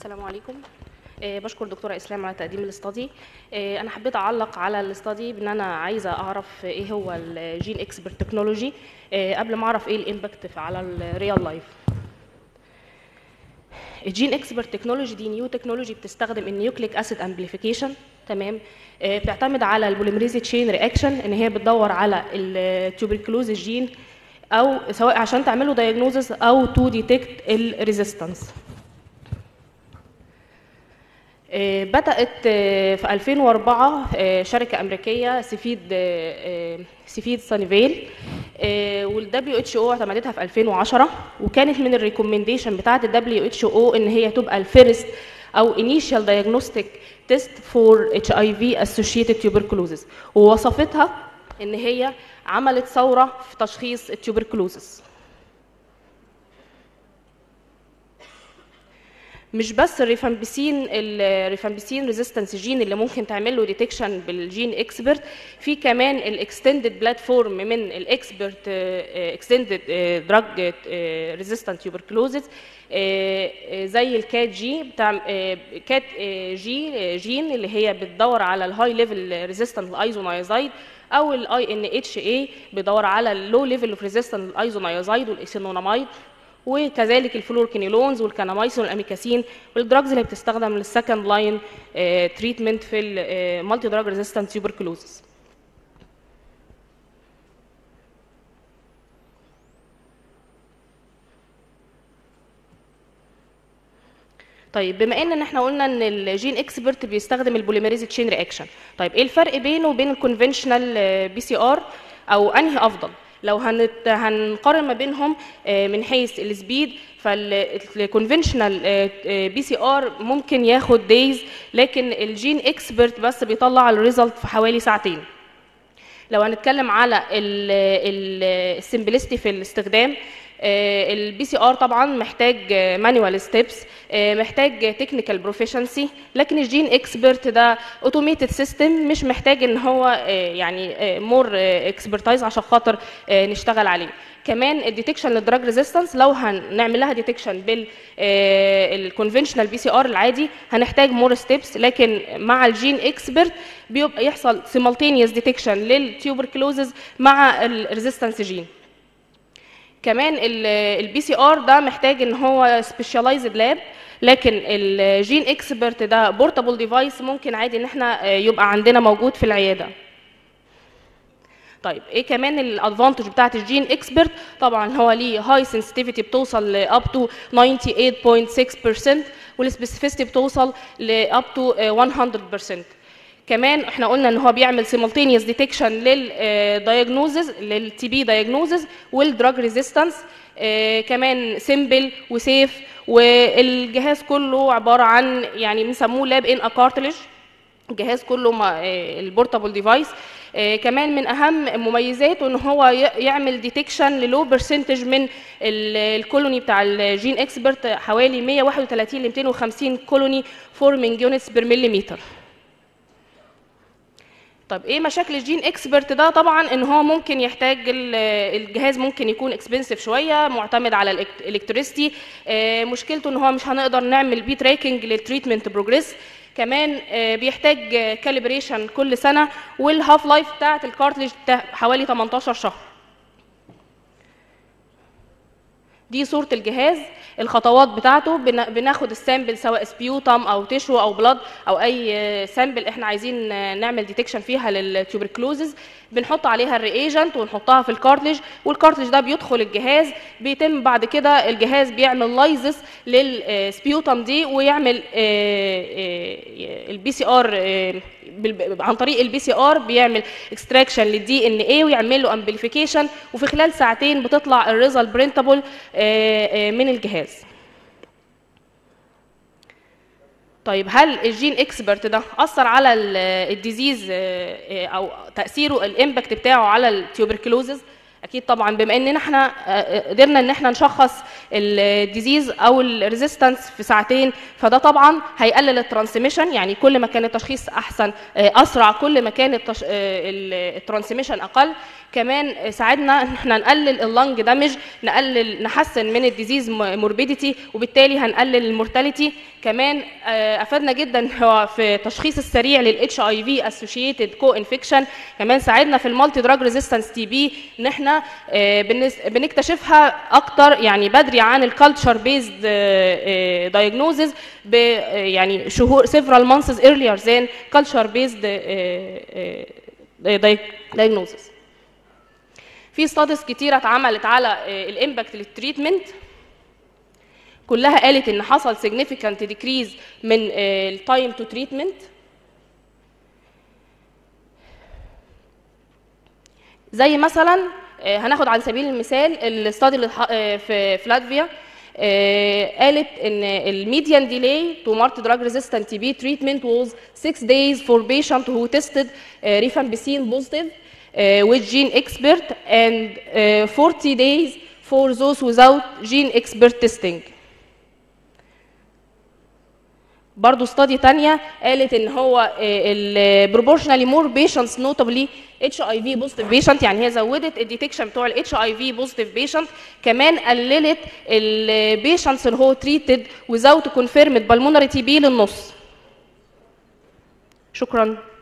السلام عليكم آه، بشكر دكتورة إسلام على تقديم الاستادي آه، أنا حبيت أعلق على الاستادي بأن أنا عايزة أعرف إيه هو الجين إكسبرت تكنولوجي قبل ما أعرف إيه الإمباكت على الريال لايف الجين اكسبرت تكنولوجي دي نيو تكنولوجي بتستخدم النيوكليك اسيد امبليفيكيشن تمام آه، بتعتمد على البوليمريز تشين رياكشن ان هي بتدور على التوبركلوز جين او سواء عشان تعمله دايجنوزس او تو ديتكت الريزيستنس آه، بدأت آه، في 2004 آه، شركة أمريكية سفيد آه، آه، سفيد سانيفيل والدبليو اتش او اعتمدتها في 2010 وكانت من الريكومنديشن بتاعت الدبليو اتش او ان هي تبقى الفيرست او انيشال دايجنوستيك تيست فور اتش اي في اسوشيتد تيوبركلوزس ووصفتها ان هي عملت ثوره في تشخيص التيوبركلوزس مش بس الريفامبيسين الريفامبيسين ريزيستنس جين اللي ممكن تعمل له ديتكشن بالجين اكسبرت في كمان الاكستندد بلاتفورم من الاكسبرت اكستندد دراج ريزيستنت تيوبركلوزز زي الكات جي بتاع آه، كات آه، جي آه، جين اللي هي بتدور على الهاي ليفل ريزيستنت الايزونايزايد او الاي ان اتش اي بيدور على اللو ليفل اوف ريزيستنت الايزونايزايد والايثينونامايد وكذلك الفلوركينيلونز والكانامايسين والاميكاسين والدراجز اللي بتستخدم للسكند لاين تريتمنت في المالتي دراج ريزيستنت تيوبركلوزس طيب بما ان احنا قلنا ان الجين اكسبرت بيستخدم البوليميريز تشين رياكشن طيب ايه الفرق بينه وبين الكونفنشنال بي سي ار او انهي افضل لو هنت هنقارن ما بينهم آه، من حيث السبيد فالكونفنشنال بي سي ار ممكن ياخد دايز لكن الجين اكسبرت بس بيطلع الريزلت في حوالي ساعتين لو هنتكلم على السمبلستي في الاستخدام البي سي ار طبعا محتاج مانوال ستيبس محتاج تكنيكال بروفيشنسي لكن الجين اكسبرت ده اوتوميتد سيستم مش محتاج ان هو آه، يعني مور اكسبرتايز عشان خاطر آه، نشتغل عليه كمان الديتكشن للدراج ريزيستنس لو هنعمل لها ديتكشن بال الكونفنشنال بي سي ار العادي هنحتاج مور ستيبس لكن مع الجين اكسبرت بيبقى يحصل سيمالتينيوس ديتكشن للتيوبركلوزز مع الريزيستنس جين كمان البي سي ار ده محتاج ان هو سبيشاليزد لاب لكن الجين اكسبرت ده بورتابل ديفايس ممكن عادي ان احنا آه، يبقى عندنا موجود في العياده طيب ايه كمان الادفانتج بتاعت الجين اكسبرت طبعا هو ليه هاي سنسيتيفيتي بتوصل ل up to 98.6% والسبيسيفيستي بتوصل ل up to آه، 100% كمان احنا قلنا ان هو بيعمل سيمultaneous ديتكشن للدايجنوزز للتي بي دايجنوزز والدراج ريزيستنس كمان سيمبل وسيف والجهاز كله عباره عن يعني بنسموه لاب ان كارتلج الجهاز كله البورتابل ديفايس كمان من اهم مميزاته ان هو ي- يعمل ديتكشن للو برسنتج من ال- الكولوني بتاع الجين اكسبرت حوالي 131 ل 250 كولوني فورمينج يونتس بير مليمتر طب ايه مشاكل الجين اكسبرت ده طبعا ان هو ممكن يحتاج ال- الجهاز ممكن يكون اكسبنسيف شويه معتمد على الالكتريستي مشكلته ان هو مش هنقدر نعمل بي تراكنج للتريتمنت بروجريس كمان آه، بيحتاج كاليبريشن كل سنه والهاف لايف بتاعت الكارتلج بتاع حوالي 18 شهر دي صورة الجهاز الخطوات بتاعته بن- بناخد السامبل سواء سبيوتم او تيشو او بلاد او اي سامبل احنا عايزين نعمل ديتكشن فيها للتوبركلوزز بنحط عليها الرياجنت ونحطها في الكارتلج والكارتلج ده بيدخل الجهاز بيتم بعد كده الجهاز بيعمل لايزس للسبيوتم دي ويعمل البي سي ار عن طريق البي سي ار بيعمل اكستراكشن للدي ان اي ويعمل له امبليفيكيشن وفي خلال ساعتين بتطلع الريزلت برينتابل من الجهاز طيب هل الجين اكسبرت ده اثر على ال- الديزيز آه، آه، او تاثيره الامباكت بتاعه على التيوبركلوزز اكيد طبعا بما اننا احنا آه، قدرنا ان احنا نشخص الديزيز او الريزيستنس في ساعتين فده طبعا هيقلل الترانسميشن يعني كل ما كان التشخيص احسن آه، اسرع كل ما كان التش... الترانسميشن اقل كمان ساعدنا ان احنا نقلل اللنج دامج نقلل نحسن من الديزيز موربيديتي وبالتالي هنقلل المورتاليتي كمان آه، افادنا جدا هو في التشخيص السريع للاتش اي في اسوشيتد كو انفكشن كمان ساعدنا في المالتي دراج ريزيستنس تي بي ان احنا آه، بنس- بنكتشفها اكتر يعني بدري عن الكالتشر بيزد دايجنوزز ب آه، يعني شهور several months earlier than culture based diagnosis في ستاديز كتيره اتعملت على الامباكت للتريتمنت كلها قالت ان حصل significant decrease من التايم تو تريتمنت زي مثلا آه، هناخد على سبيل المثال الاستادي اللي اتح- آه، في في لاتفيا آه، قالت ان الميديان ديلي تو مارت دراج ريزيستنت تي بي تريتمنت was 6 days for patient who tested uh, rifampicin positive uh, with gene expert and uh, 40 days for those without gene expert testing برضه استادي تانية قالت ان هو البروبورشنالي مور بيشنتس نوتابلي اتش اي في بوزيتيف بيشنت يعني هي زودت الديتكشن بتوع الاتش اي في بوزيتيف بيشنت كمان قللت البيشنتس اللي هو تريتد وزاوت كونفيرمد بالمونري تي بي للنص شكرا